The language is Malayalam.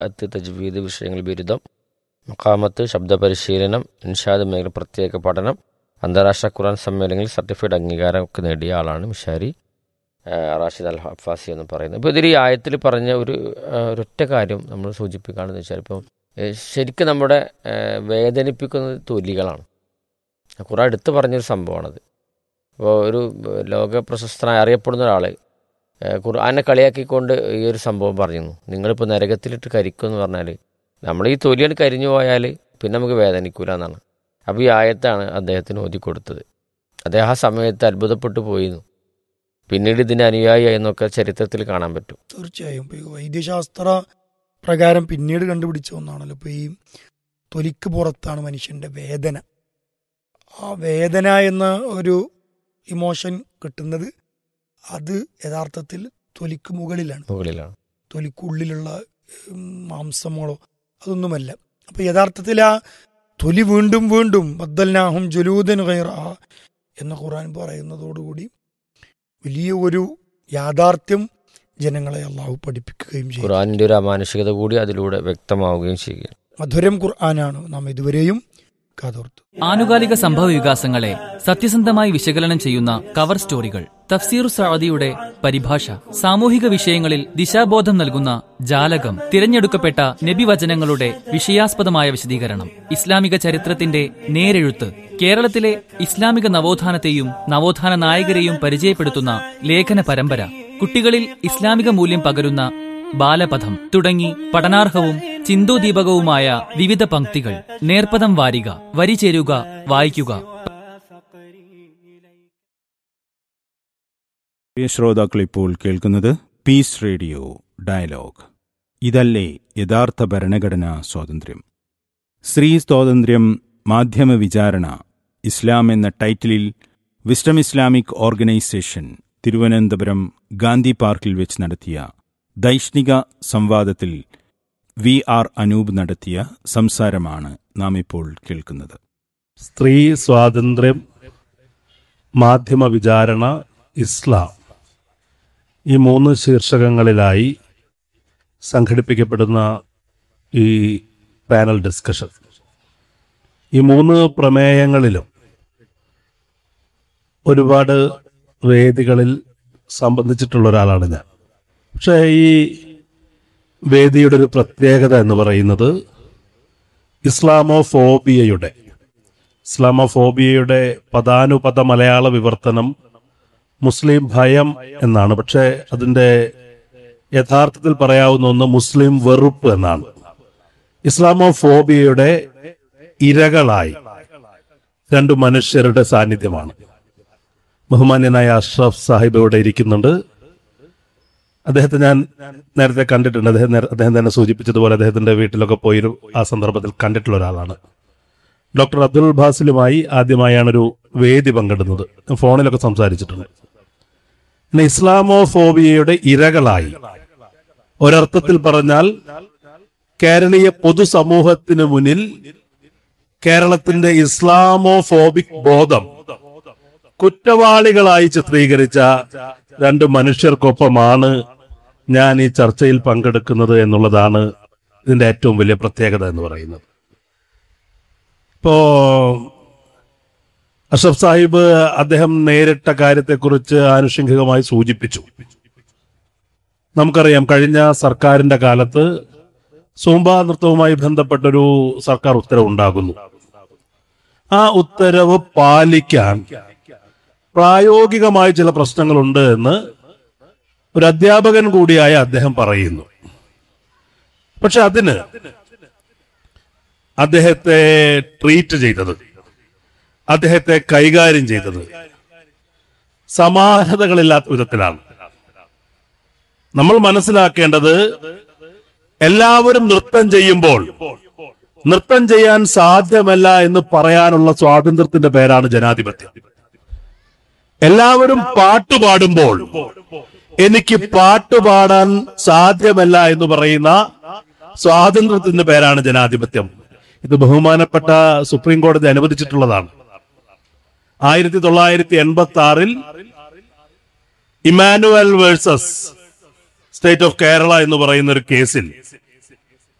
അത്ത് തജ്വീദ് വിഷയങ്ങൾ ബിരുദം മക്കാമത്ത് ശബ്ദ പരിശീലനം ഇൻഷാദ് മേഖല പ്രത്യേക പഠനം അന്താരാഷ്ട്ര ഖുറാൻ സമ്മേളനങ്ങളിൽ സർട്ടിഫൈഡ് അംഗീകാരമൊക്കെ നേടിയ ആളാണ് മിഷാരി ആ, റാഷിദ് അൽ ഹഫാസി എന്ന് പറയുന്നത് ഇപ്പോൾ ഇതിൽ ഈ ആയത്തിൽ പറഞ്ഞ ഒരു ആ, ഒരൊറ്റ കാര്യം നമ്മൾ സൂചിപ്പിക്കുകയാണെന്ന് വെച്ചാൽ ഇപ്പം ഏ, ശരിക്കും നമ്മുടെ ഏ, വേദനിപ്പിക്കുന്നത് തൊലികളാണ് ഖുറാൻ എടുത്തു പറഞ്ഞൊരു സംഭവമാണത് ഇപ്പോൾ ഒരു ലോക പ്രശസ്തനായ അറിയപ്പെടുന്ന ഒരാൾ ഖുർആനെ കളിയാക്കിക്കൊണ്ട് ഈ ഒരു സംഭവം പറഞ്ഞിരുന്നു നിങ്ങളിപ്പോൾ നരകത്തിലിട്ട് കരിക്കുമെന്ന് പറഞ്ഞാൽ നമ്മൾ ഈ തൊലിയാണ് കരിഞ്ഞു പോയാൽ പിന്നെ നമുക്ക് വേദനിക്കൂല എന്നാണ് അപ്പോൾ ഈ ആയത്താണ് അദ്ദേഹത്തിന് ഓതി കൊടുത്തത് അദ്ദേഹം ആ സമയത്ത് അത്ഭുതപ്പെട്ടു പോയിരുന്നു പിന്നീട് ഇതിന് അനുയായി എന്നൊക്കെ ചരിത്രത്തിൽ കാണാൻ പറ്റും തീർച്ചയായും ഇപ്പൊ ഈ വൈദ്യശാസ്ത്ര പ്രകാരം പിന്നീട് കണ്ടുപിടിച്ച ഒന്നാണല്ലോ ഇപ്പൊ ഈ തൊലിക്ക് പുറത്താണ് മനുഷ്യന്റെ വേദന ആ വേദന എന്ന ഒരു ഇമോഷൻ കിട്ടുന്നത് അത് യഥാർത്ഥത്തിൽ തൊലിക്ക് മുകളിലാണ് മുകളിലാണ് തൊലിക്കുള്ളിലുള്ള ഉം, മാംസമോളോ അതൊന്നുമല്ല അപ്പൊ യഥാർത്ഥത്തിൽ ആ തൊലി വീണ്ടും വീണ്ടും ബദ്ദൽനാഹും ജലൂദൻ ഖൈറ എന്ന ഖുർആൻ പറയുന്നതോടുകൂടി വലിയ ഒരു യാഥാർത്ഥ്യം ജനങ്ങളെ അള്ളാഹു പഠിപ്പിക്കുകയും ചെയ്യും ഖുർആാനിൻ്റെ ഒരു അമാനുഷികത കൂടി അതിലൂടെ വ്യക്തമാവുകയും ചെയ്യുകയാണ് മധുരം ഖുർആനാണ് നാം ഇതുവരെയും കാതോർത്തു ആനുകാലിക സംഭവ വികാസങ്ങളെ സത്യസന്ധമായി വിശകലനം ചെയ്യുന്ന കവർ സ്റ്റോറികൾ തഫ്സീർ സഅദിയുടെ പരിഭാഷ സാമൂഹിക വിഷയങ്ങളിൽ ദിശാബോധം നൽകുന്ന ജാലകം തിരഞ്ഞെടുക്കപ്പെട്ട നബിവചനങ്ങളുടെ വിഷയാസ്പദമായ വിശദീകരണം ഇസ്ലാമിക ചരിത്രത്തിന്റെ നേരെഴുത്ത് കേരളത്തിലെ ഇസ്ലാമിക നവോത്ഥാനത്തെയും നവോത്ഥാന നായകരെയും പരിചയപ്പെടുത്തുന്ന ലേഖന പരമ്പര കുട്ടികളിൽ ഇസ്ലാമിക മൂല്യം പകരുന്ന ബാലപഥം തുടങ്ങി പഠനാർഹവും ചിന്തോദീപകവുമായ വിവിധ പംക്തികൾ നേർപ്പദം വാരിക വരി ചേരുക വായിക്കുക പ്രിയ ശ്രോതാക്കൾ ഇപ്പോൾ കേൾക്കുന്നത് പീസ് റേഡിയോ ഡയലോഗ് ഇതല്ലേ യഥാർത്ഥ ഭരണഘടനാ സ്വാതന്ത്ര്യം സ്ത്രീ സ്വാതന്ത്ര്യം മാധ്യമ വിചാരണ ഇസ്ലാം എന്ന ടൈറ്റിലിൽ wisdom Islamic organisation Thiruvananthapuram Gandhi പാർക്കിൽ വെച്ച് നടത്തിയ ദൈഷ്ണിക സംവാദത്തിൽ വി ആർ അനൂപ് നടത്തിയ സംസാരമാണ് നാം ഇപ്പോൾ കേൾക്കുന്നത് സ്ത്രീ സ്വാതന്ത്ര്യം മാധ്യമ വിചാരണ ഇസ്ലാം ഈ മൂന്ന് ശീർഷകങ്ങളിലായി സംഘടിപ്പിക്കപ്പെടുന്ന ഈ പാനൽ ഡിസ്കഷൻ ഈ മൂന്ന് പ്രമേയങ്ങളിലും ഒരുപാട് വേദികളിൽ സംബന്ധിച്ചിട്ടുള്ള ഒരാളാണ് ഞാൻ പക്ഷേ ഈ വേദിയുടെ ഒരു പ്രത്യേകത എന്ന് പറയുന്നത് ഇസ്ലാമോഫോബിയയുടെ ഇസ്ലാമോഫോബിയയുടെ പദാനുപത മലയാള വിവർത്തനം മുസ്ലിം ഭയം എന്നാണ് പക്ഷേ അതിന്റെ യഥാർത്ഥത്തിൽ പറയാവുന്ന ഒന്ന് മുസ്ലിം വെറുപ്പ് എന്നാണ് ഇസ്ലാമോഫോബിയയുടെ ഇരകളായി രണ്ടു മനുഷ്യരുടെ സാന്നിധ്യമാണ് ബഹുമാന്യനായ അഷ്റഫ് സാഹിബ് ഇവിടെ ഇരിക്കുന്നുണ്ട് അദ്ദേഹത്തെ ഞാൻ നേരത്തെ കണ്ടിട്ടുണ്ട് അദ്ദേഹം നേര- അദ്ദേഹം തന്നെ സൂചിപ്പിച്ചതുപോലെ അദ്ദേഹത്തിന്റെ വീട്ടിലൊക്കെ പോയൊരു ആ സന്ദർഭത്തിൽ കണ്ടിട്ടുള്ള ഒരാളാണ് ഡോക്ടർ അബ്ദുൽ ബാസിലുമായി ആദ്യമായാണ് ഒരു വേദി പങ്കിടുന്നത് ഞാൻ ഫോണിലൊക്കെ സംസാരിച്ചിട്ടുണ്ട് പിന്നെ ഇസ്ലാമോഫോബിയയുടെ ഇരകളായി ഒരർത്ഥത്തിൽ പറഞ്ഞാൽ കേരളീയ പൊതുസമൂഹത്തിന് മുന്നിൽ കേരളത്തിന്റെ ഇസ്ലാമോഫോബിക് ബോധം കുറ്റവാളികളായി ചിത്രീകരിച്ച രണ്ട് മനുഷ്യർക്കൊപ്പമാണ് ഞാൻ ഈ ചർച്ചയിൽ പങ്കെടുക്കുന്നത് എന്നുള്ളതാണ് ഇതിന്റെ ഏറ്റവും വലിയ പ്രത്യേകത എന്ന് പറയുന്നത് ഇപ്പോ അഷഫ് സാഹിബ് അദ്ദേഹം നേരിട്ട കാര്യത്തെക്കുറിച്ച് ആനുഷംഗികമായി സൂചിപ്പിച്ചു നമുക്കറിയാം കഴിഞ്ഞ സർക്കാരിന്റെ കാലത്ത് സൂംബ നൃത്തവുമായി ബന്ധപ്പെട്ടൊരു സർക്കാർ ഉത്തരവ് ഉണ്ടാകുന്നു ആ ഉത്തരവ് പാലിക്കാൻ പ്രായോഗികമായ ചില പ്രശ്നങ്ങളുണ്ട് എന്ന് ഒരു അധ്യാപകൻ കൂടിയായ അദ്ദേഹം പറയുന്നു പക്ഷെ അതിന് അദ്ദേഹത്തെ ട്രീറ്റ് ചെയ്തത് അദ്ദേഹത്തെ കൈകാര്യം ചെയ്തത് സമാനതകളില്ലാത്ത വിധത്തിലാണ് നമ്മൾ മനസ്സിലാക്കേണ്ടത് എല്ലാവരും നൃത്തം ചെയ്യുമ്പോൾ നൃത്തം ചെയ്യാൻ സാധ്യമല്ല എന്ന് പറയാനുള്ള സ്വാതന്ത്ര്യത്തിന്റെ പേരാണ് ജനാധിപത്യം എല്ലാവരും പാട്ട് പാടുമ്പോൾ എനിക്ക് പാട്ട് പാടാൻ സാധ്യമല്ല എന്ന് പറയുന്ന സ്വാതന്ത്ര്യത്തിന്റെ പേരാണ് ജനാധിപത്യം ഇത് ബഹുമാനപ്പെട്ട സുപ്രീം കോടതി അനുവദിച്ചിട്ടുള്ളതാണ് ആയിരത്തി തൊള്ളായിരത്തി എൺപത്തി ആറിൽ Emmanuel versus state of Kerala എന്ന് പറയുന്ന ഒരു കേസിൽ